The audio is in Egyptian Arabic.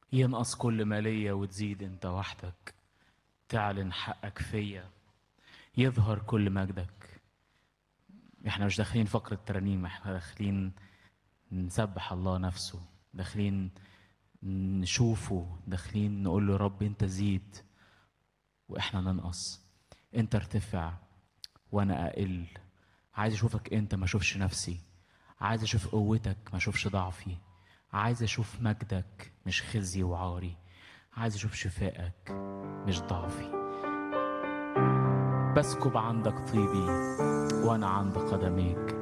ينقص كل ما ليا وتزيد انت وحدك تعلن حقك فيا يظهر كل مجدك احنا مش داخلين فقرة ترانيم احنا داخلين نسبح الله نفسه داخلين نشوفه داخلين نقول له رب انت زيد واحنا ننقص انت ارتفع وانا اقل عايز اشوفك انت ما اشوفش نفسي عايز اشوف قوتك ما اشوفش ضعفي عايز اشوف مجدك مش خزي وعاري عايز اشوف شفائك مش ضعفي بسكب عندك طيبي وانا عند قدميك